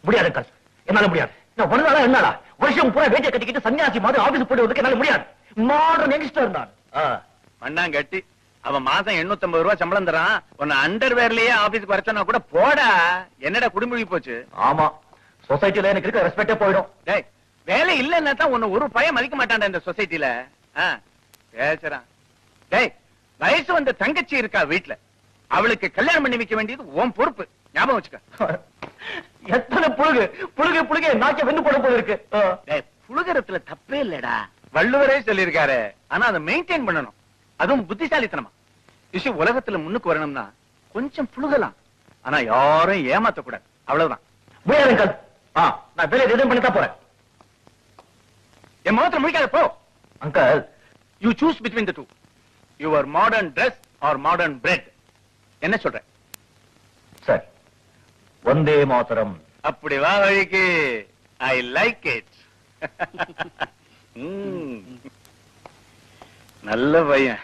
முடியாது அங்கிள் என்னால முடியாது நான் ஒரு நாளா என்னால வருஷம் பூரா வேட்டியை கட்டிக்கிட்டு சன்னியாசி மாதிரி ஆபீஸ் போயிட்டு வந்து என்னால முடியாது மாடர்ன் யங்ஸ்டர் நான் ஆ. மண்ணாங்கட்டி அவன் மாசம் 850 ரூபாய் சம்பளம் தரான் உன்னை அண்டர்வேர்லயே ஆபீஸ்க்கு வர சொன்னா கூட போடா என்னடா குடும்பி போச்சு ஆமா சொசைட்டில எனக்கு இருக்க ரெஸ்பெக்டே போயிடும் டேய் வேலை இல்லன்னா தான் உன்னை ஒரு பையன் மதிக்க மாட்டான்டா இந்த சொசைட்டில பேசுறான் டேய் வயசு வந்த தங்கச்சி இருக்கா வீட்ல அவளுக்கு கல்யாணம் பண்ணி வைக்க வேண்டியது உன் பொறுப்பு ஞாபகம் வச்சுக்க எத்தனை புழுகு புழுகு புழுகு நாக்க வெந்து போட போல இருக்கு ஆ. டேய் புழுகரத்துல தப்பே இல்லடா வள்ளுவரே சொல்லியிருக்காரு ஆனா அதை மெயின்டைன் பண்ணணும் அதுவும் புத்திசாலித்தனமா விஷயம் உலகத்துல முன்னுக்கு வரணும்னா கொஞ்சம் புழுகலாம் ஆனா யாரும் ஏமாத்த கூடாது அவ்வளவுதான் முடியாது அங்கிள் ஆ நான் வேலையை ரிசைன் பண்ணி தான் போறேன் என் முகத்துல முடிக்காத போ uncle you choose between the two your modern Dress or modern bread என்ன சொல்ற சரி வந்தே மாதரம் அப்படி வா வழிக்கு ஐ லைக் இட் நல்ல பையன்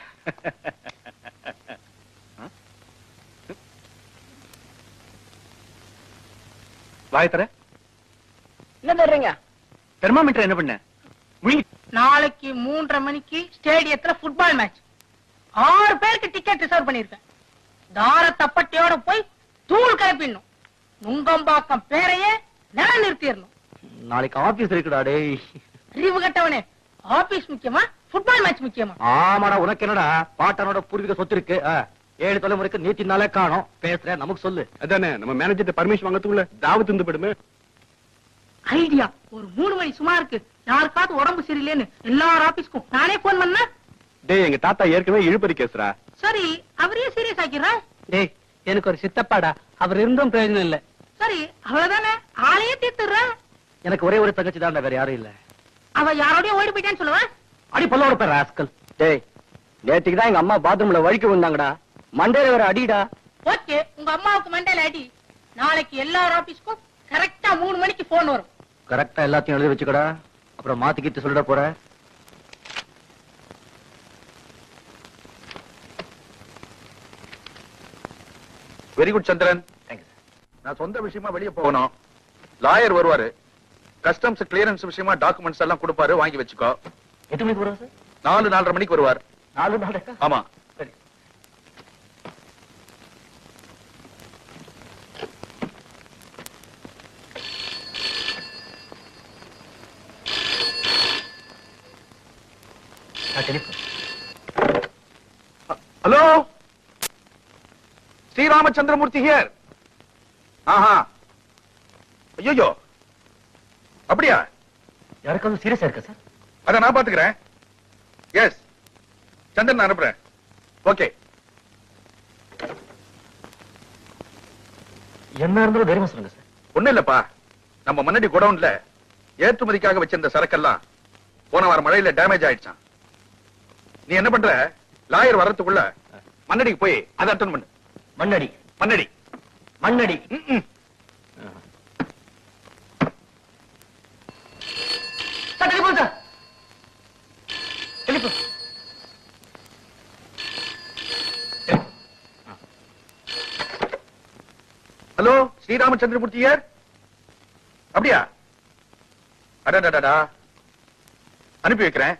வாய் தர என்ன தர்றீங்க தெர்மாமீட்டர் என்ன பண்ண முழுங்கி நாளைக்கு மூன்றரை மணிக்கு ஸ்டேடியத்துல ஃபுட்பால் மேட்ச் ஆறு பேருக்கு டிக்கெட் ரிசர்வ் பண்ணிருக்கேன் தார தப்பட்டியோட போய் தூள் கிளப்பிடணும் நுங்கம்பாக்கம் பேரையே நில நிறுத்திடணும் நாளைக்கு ஆபீஸ் இருக்குடா டேய் அறிவு கட்டவனே ஆபீஸ் முக்கியமா ஃபுட்பால் மேட்ச் முக்கியமா ஆமாடா உனக்கு என்னடா பாட்டனோட பூர்வீக சொத்து இருக்கு ஆ. ஏழு தலைமுறைக்கு நீத்தி நாளே காணும் பேசுற நமக்கு சொல்லு அதானே நம்ம மேனேஜர் பர்மிஷன் வாங்கறதுக்குள்ள தாவத்து இருந்து போயிடுமே ஐடியா ஒரு மூணு மணி சும்மா இருக்கு யாருக்காவது உடம்பு சரியில்லைன்னு எல்லார் ஆபீஸ்க்கும் நானே போன் பண்ண டேய் எங்க தாத்தா ஏற்கனவே இழுபறி கேசுறா சரி அவரையே சீரியஸ் ஆக்கிறேன் டேய் எனக்கு ஒரு சித்தப்பாடா அவர் இருந்தும் பிரயோஜனம் இல்ல சரி அவ்வளவுதானே ஆளையே தீர்த்துடுறேன் எனக்கு ஒரே ஒரு தங்கச்சி தான் வேற யாரும் இல்ல அவ யாரோடய ஓடி போயிட்டான்னு சொல்லுவேன் அடி பல்லோட பேர் ராஸ்கல் டேய் நேத்துக்கு தான் எங்க அம்மா பாத்ரூம்ல வழிக்கு வந்தாங்கடா மண்டையில வேற அடிடா ஓகே உங்க அம்மாவுக்கு மண்டையில அடி நாளைக்கு எல்லார் ஆபீஸ்க்கும் கரெக்டா மூணு மணிக்கு போன் வரும் கரெக்டா எல்லாத்தையும் எழுதி வச்சுக்கடா அப்புறம் மாத்திக்கிட்டு சொல்லிட போற வெரி குட் சந்திரன் நான் சொந்த விஷயமா வெளியே போகணும் லாயர் வருவாரு கஸ்டம்ஸ் கிளியரன்ஸ் விஷயமா டாக்குமெண்ட்ஸ் எல்லாம் கொடுப்பாரு வாங்கி வச்சுக்கோ எட்டு மணிக்கு வரும் சார் நாலு நாலரை மணிக்கு வருவார் நாலு நாளைக்கா ஆமா சரி டெலிஃபோன் ஹலோ ஸ்ரீராமச்சந்திரமூர்த்தி ஹியர் ஆஹா ஐயோ அப்படியா யாருக்காவது சீரியஸா இருக்கா சார் அத நான் பாத்துக்கிறேன் எஸ் சந்திரன் நான் அனுப்புறேன் ஓகே என்ன இருந்தாலும் தைரியமா சொல்லுங்க சார் ஒண்ணு இல்லப்பா நம்ம முன்னாடி குடவுன்ல ஏற்றுமதிக்காக வச்சிருந்த சரக்கெல்லாம் போன வாரம் மழையில டேமேஜ் ஆயிடுச்சான் நீ என்ன பண்ற லாயர் வர்றதுக்குள்ள மண்ணடிக்கு போய் அதை அட்டன் பண்ணு மண்ணடி மண்ணடி மண்ணடி ம்ம். Sir telephone sir telephone hello Sriramachandramurthy யார் அப்படியா அடடடடா அனுப்பி வைக்கிறேன்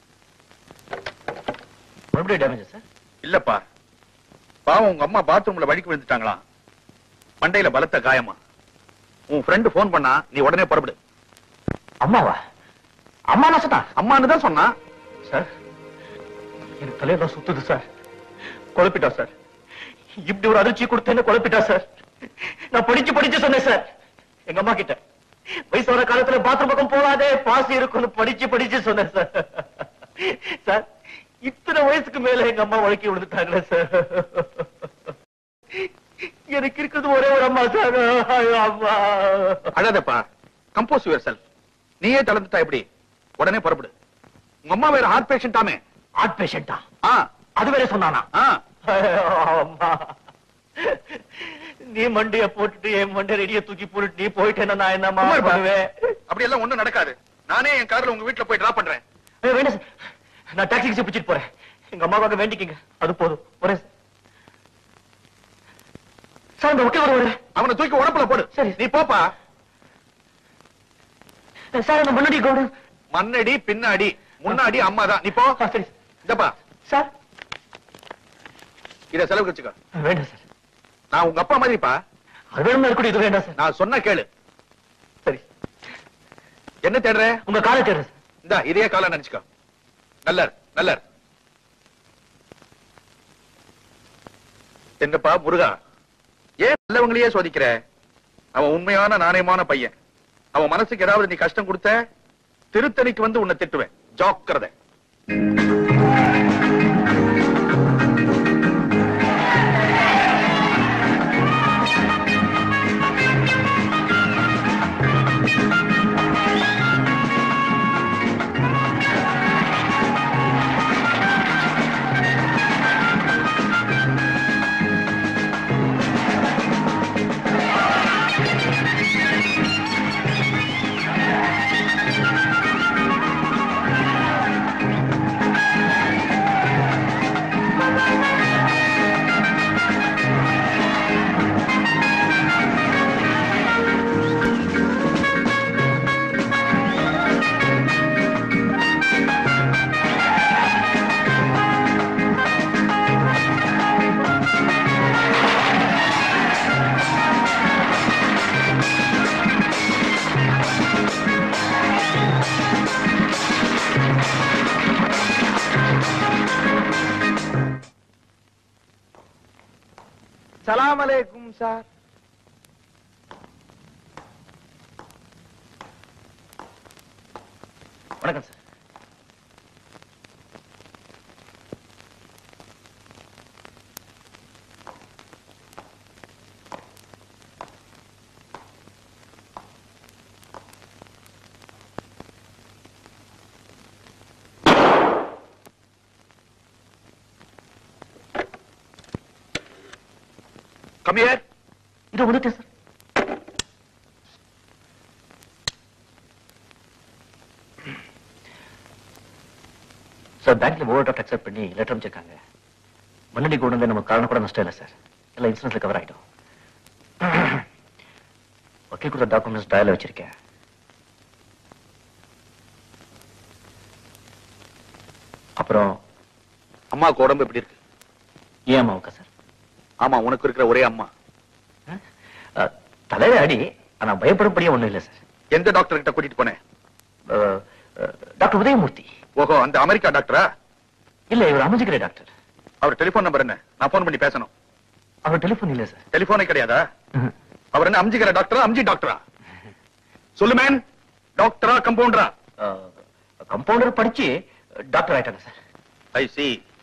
மறுபடியும் டேமேஜ் சார் இல்லப்பா பாவம் உங்க அம்மா பாத்ரூம்ல வழிக்கு விழுந்துட்டாங்களாம் மண்டையில பலத்த காயமா உன் ஃப்ரெண்டு போன் பண்ணா நீ உடனே புறப்படு அம்மாவா அம்மா நான் சொன்னா அம்மான்னு தான் சொன்னா சார் எனக்கு தலையெல்லாம் சுத்துது சார் குழப்பிட்டா சார் இப்படி ஒரு அதிர்ச்சி கொடுத்தேன்னு குழப்பிட்டா சார் நான் படிச்சு படிச்சு சொன்னேன் சார் எங்க அம்மா கிட்ட வயசு வர காலத்துல பாத்ரூம் பக்கம் போகாதே பாசி இருக்கும்னு படிச்சு படிச்சு சொன்னேன் சார் சார் இத்தனை வயசுக்கு மேல எங்க அம்மா வழக்கி விழுந்துட்டாங்களே சார் எனக்கு இருக்கிறது ஒரே ஒரு அம்மா சார் ஐயோ, அம்மா அழாதப்பா கம்போஸ் யுவர் செல்ஃப் நீயே தளர்ந்துட்டா எப்படி உடனே புறப்படு உங்க அம்மா வேற ஹார்ட் பேஷண்டாமே ஹார்ட் பேஷண்டா ஆ அது வேற சொன்னானா ஆ ஐயோ, அம்மா நீ மண்டைய போட்டுட்டு என் மண்டை ரெடிய தூக்கி போட்டுட்டு நீ போயிட்டேன்னா நான் என்னம்மா சும்மா இருப்பா. பண்ணுவேன் அப்படி எல்லாம் ஒண்ணும் நடக்காது நானே என் கார்ல உங்க வீட்டுல போய் டிராப் பண்றேன் ஏய், வேண்டாம் சார் நான் டாக்ஸி கிசி பிடிச்சிட்டு போறேன் எங்க அம்மாவுக்காக வேண்டிக்கிங்க அது போதும் போறேன் சார். சார் இந்த ஒக்கே வருவாரு அவனை தூக்கி உடம்புல போடு சரி. நீ போப்பா சார் அந்த முன்னாடி கவுடன் மண்ணடி பின்னாடி முன்னாடி அம்மா தான் நீ போ ஆ, சரி இந்தப்பா சார் இத செலவுக்கு வச்சுக்கோ வேண்டாம் சார் நான் உங்க அப்பா மாதிரிப்பா அது வேணும்னா இருக்கட்டும் இது வேண்டாம் சார் நான் சொன்ன கேளு சரி என்ன தேடுற உங்க காலை தேடுறேன் சார் இந்த இதே காலம் நினைச்சுக்கோ நல்லர் நல்லர் என்னப்பா முருகா ஏன் நல்லவங்களையே சோதிக்கிற அவன் உண்மையான நாணயமான பையன் அவன் மனசுக்கு ஏதாவது நீ கஷ்டம் கொடுத்த திருத்தணிக்கு வந்து உன்னை திட்டுவேன் ஜாக்கிரதை சலாம் அலைக்கும் சார் வணக்கம் சார் கம்மியர் இது வந்துட்டேன் சார் சார் பேங்க்ல ஓவர் டாக்ட் அக்செப்ட் பண்ணி லெட்டர் அமைச்சிருக்காங்க மண்ணடி கூட வந்து நமக்கு காரணம் கூட நஷ்டம் இல்லை சார் எல்லாம் இன்சூரன்ஸ்ல கவர் ஆயிடும் வக்கீல் கொடுத்த டாக்குமெண்ட்ஸ் டயல வச்சிருக்கேன் அப்புறம் அம்மாவுக்கு உடம்பு எப்படி இருக்கு ஏன் அம்மாவுக்கா சார் ஆமா உனக்கு இருக்கிற ஒரே அம்மா அஹ், தலையில அடி ஆனா பயப்படும்படியே ஒண்ணும் இல்லை சார் எந்த டாக்டர் கிட்ட கூட்டிட்டு போனேன் அஹ், அஹ், டாக்டர் உதயமூர்த்தி ஓஹோ அந்த அமெரிக்கா டாக்டரா இல்ல இவர் அமைஞ்சுக்கிற டாக்டர் அவர் டெலிபோன் நம்பர் என்ன நான் போன் பண்ணி பேசணும் அவர் டெலிபோன் இல்ல சார் டெலிபோனே கிடையாதா அவர் என்ன அம்ஜிக்கிற டாக்டரா அம்ஜி டாக்டரா சொல்லு மேன் டாக்டரா கம்பவுண்டரா கம்பவுண்டர் படிச்சு டாக்டர் ஆயிட்டாங்க சார் ஐ சி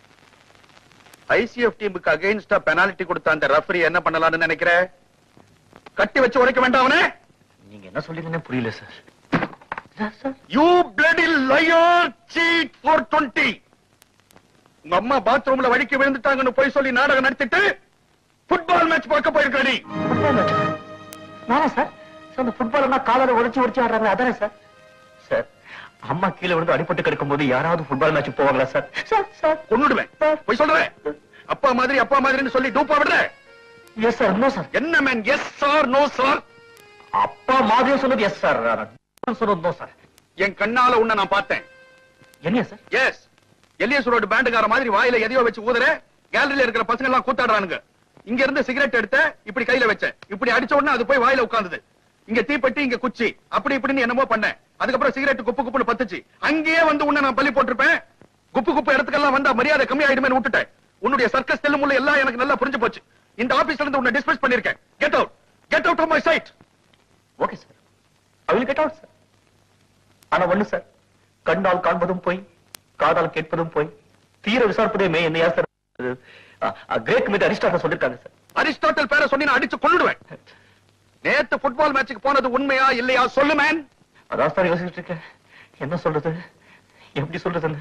ஐசிஎஃப் டீமுக்கு அகைன்ஸ்டா பெனால்டி கொடுத்த அந்த ரெஃபரி என்ன பண்ணலாம்னு நினைக்கிற கட்டி வச்சு உடைக்க வேண்டாம் அவனே நீங்க என்ன சொல்றீங்கன்னு புரியல sir sir, sir you bloody liar cheat for twenty உங்க அம்மா பாத்ரூம்ல வழிக்கு விழுந்துட்டாங்கன்னு போய் சொல்லி நாடகம் நடத்திட்டு ஃபுட்பால் மேட்ச் பார்க்க போயிருக்கடி ஃபுட்பால் மேட்ச் நானா சார் சார் அந்த ஃபுட்பால்னா காலால உடைச்சு உடைச்சு ஆடுறாங்க அதானே சார் சார் அம்மா கீழே விழுந்து அடிபட்டு கிடக்கும் போது யாராவது ஃபுட்பால் மேட்ச் போவாங்களா சார் சார் சார் கொன்னுடுவேன் போய் சொல்றேன் அப்பா மாதிரி அப்பா மாதிரின்னு சொல்லி டூப்பா விடுற எஸ் சார் நோ சார் என்ன man yes sir no sir அப்பா மாதிரியும் சொன்னது எஸ் சார் சொன்னது நோ சார் என் கண்ணால உன்னை நான் பார்த்தேன் என்ன சார் எஸ் எலியஸ் ரோடு பேண்டுக்கார மாதிரி வாயில எதையோ வச்சு ஊதுற கேலரியில இருக்கிற பசங்க எல்லாம் கூத்தாடுறானுங்க இங்க இருந்து சிகரெட் எடுத்த இப்படி கையில வச்ச இப்படி அடிச்ச உடனே அது போய் வாயில உட்கார்ந்தது இங்க தீப்பெட்டி இங்க குச்சி அப்படி இப்படின்னு என்னமோ பண்ணேன் அதுக்கப்புறம் சிகரெட் குப்பு குப்புன்னு பத்துச்சு அங்கேயே வந்து உன்னை நான் பள்ளி போட்டிருப்பேன் குப்பு குப்பு இடத்துக்கெல்லாம் வந்தா மரியாதை கம்மி ஆயிடுமேன்னு விட்டுட்டேன் உன்னுடைய சர்க்கஸ் தெல்லுமுள்ள எல்லாம் எனக்கு நல்லா புரிஞ்சு போச்சு இந்த ஆபீஸ்ல இருந்து உன்னை டிஸ்மிஸ் பண்ணிருக்கேன் get out get out of my sight okay sir I will get out sir ஆனா ஒண்ணு சார் கண்டால் காண்பதும் போய் காதால் கேட்பதும் போய் தீர விசாரிப்பதே மே என்னையா சார் கிரேக் மீட் அரிஸ்டாட்டல் சொல்லிருக்காங்க சார் அரிஸ்டாட்டல் பேரை சொல்லி நான் அடிச்சு கொள்ளுடுவேன் நேத்து ஃபுட்பால் மேட்சுக்கு போனது உண்மையா இல்லையா சொல்லு மேன் அதான் சார் யோசிச்சுட்டு இருக்கேன் என்ன சொல்றது எப்படி சொல்றதுன்னு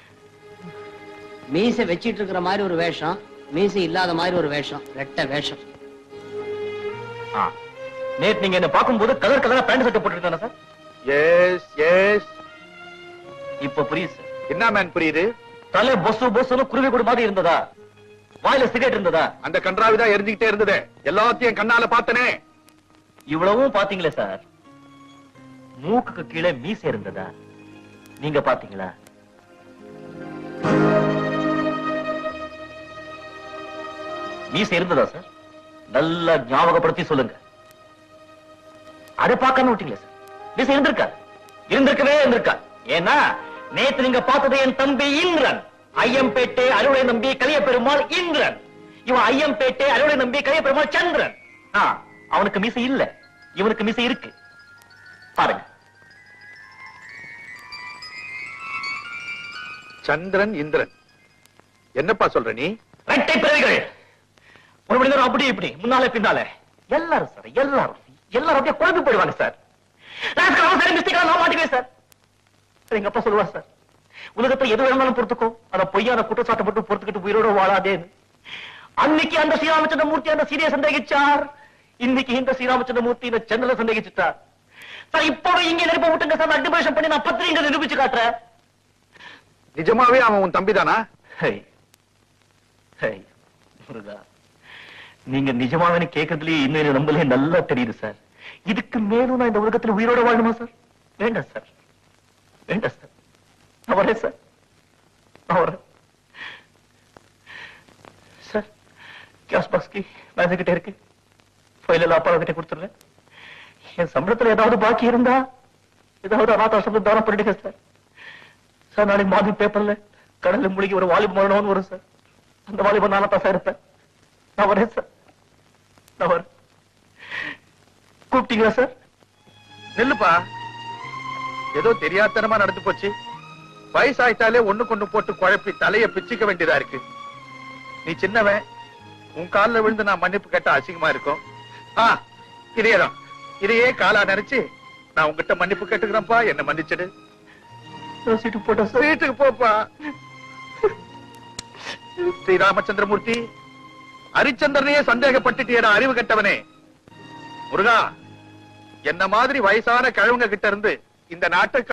மீசை வச்சிட்டு இருக்கிற மாதிரி ஒரு வேஷம் மீசை இல்லாத மாதிரி ஒரு வேஷம் ரெட்ட வேஷம் ஆ. நேத்து நீங்க என்ன பார்க்கும்போது கலர் கலரா பேண்ட் சட்டை போட்டுருக்கானே சார் எஸ் எஸ் இப்ப புரியுது சார் என்ன மேன் புரியுது தலை பொசு பொசுன்னு குருவி கூடு மாதிரி இருந்ததா வாயில சிகரெட் இருந்ததா அந்த கன்றாவிதான் எரிஞ்சுக்கிட்டே இருந்தது எல்லாத்தையும் கண்ணால பார்த்தனே இவ்வளவும் பாத்தீங்களே சார் மூக்குக்கு கீழே மீசை இருந்ததா நீங்க பாத்தீங்களா மீசை இருந்ததா சார் நல்லா ஞாபகப்படுத்தி சொல்லுங்க அதை பார்க்காம விட்டீங்களா சார் மீசை இருந்திருக்கா இருந்திருக்கவே இருந்திருக்கா ஏன்னா நேத்து நீங்க பார்த்தது என் தம்பி இந்திரன் ஐயம்பேட்டை அறுவடை நம்பி கலிய பெருமாள் இந்திரன் இவன் ஐயம்பேட்டை அறுவடை நம்பி கலிய பெருமாள் சந்திரன் ஆ, அவனுக்கு மீசை இல்ல இவனுக்கு மீசை இருக்கு பாருங்க சந்திரன் இந்திரன் என்னப்பா சொல்ற நீ ரெட்டை பிறவிகள் ஒரு மணி நேரம் அப்படி இப்படி முன்னாலே பின்னாலே எல்லாரும் சார் எல்லாரும் எல்லாரும் அப்படியே குழம்பு போயிடுவாங்க சார் நான் அவசர மிஸ்டேக்கா நான் மாட்டேங்குவேன் சார் அது எங்க அப்பா சொல்லுவார் சார் உலகத்தை எது வேணாலும் பொறுத்துக்கோ அத பொய்யான குற்றச்சாட்டை மட்டும் பொறுத்துக்கிட்டு உயிரோட வாழாதேன்னு அன்னைக்கு அந்த ஸ்ரீராமச்சந்திர மூர்த்தி அந்த சீதையை சந்தேகிச்சார் இன்னைக்கு இந்த ஸ்ரீராமச்சந்திர மூர்த்தி இந்த சென்னல சந்தேகிச்சுட்டார் சார் இப்பவே இங்க நெருப்ப விட்டுங்க சார் அக்டிபேஷன் பண்ணி நான் பத்திரிகை நிரூபிச்சு காட்டுறேன் நிஜமாவே அவன் உன் தம்பிதானா ஹை ஹை முருகா நீங்க நிஜமாவே கேட்கறதுலயே இன்னும் என்ன நம்பலே நல்லா தெரியுது சார் இதுக்கு மேலும் நான் இந்த உலகத்துல உயிரோட வாழணுமா சார் வேண்டாம் சார் வேண்டாம் சார் நான் வரேன் சார் நான் வரேன் சார் கேஸ் பாக்ஸ் கி மேனேஜர் கிட்ட இருக்கு ஃபைல் எல்லாம் அப்பா கிட்ட கொடுத்துடுறேன் என் சம்பளத்துல ஏதாவது பாக்கி இருந்தா ஏதாவது அனாதாசிரமம் தானம் பண்ணிடுங்க சார் சார் நாளைக்கு மார்னிங் பேப்பர்ல கடல்ல முழுகி ஒரு வாலிப மரணம்னு வரும் சார் அந்த வாலிபன் நானா தான் சார் இருப்பேன் நான் வரேன் சார் நான் வரேன் கூப்பிட்டீங்களா சார் நில்லுப்பா ஏதோ தெரியாத்தனமா நடந்து போச்சு வயசாயிட்டாலே ஒண்ணு கொண்டு போட்டு குழப்பி தலைய பிச்சுக்க வேண்டியதா இருக்கு நீ சின்னவன் உன் கால்ல விழுந்து நான் மன்னிப்பு கேட்டா அசிங்கமா இருக்கும் ஆ இதேதான் இதையே காலா நினைச்சு நான் உங்ககிட்ட மன்னிப்பு கேட்டுக்கிறேன்ப்பா என்ன மன்னிச்சிடு நான் சீட்டு போட்டேன் சார் வீட்டுக்கு போப்பா ஸ்ரீ ராமச்சந்திரமூர்த்தி ஹரிச்சந்திரனையே சந்தேகப்பட்டுட்டியடா அறிவு கெட்டவனே முருகா என்ன மாதிரி வயசான கிழவங்க கிட்ட இருந்து இந்த நாட்டை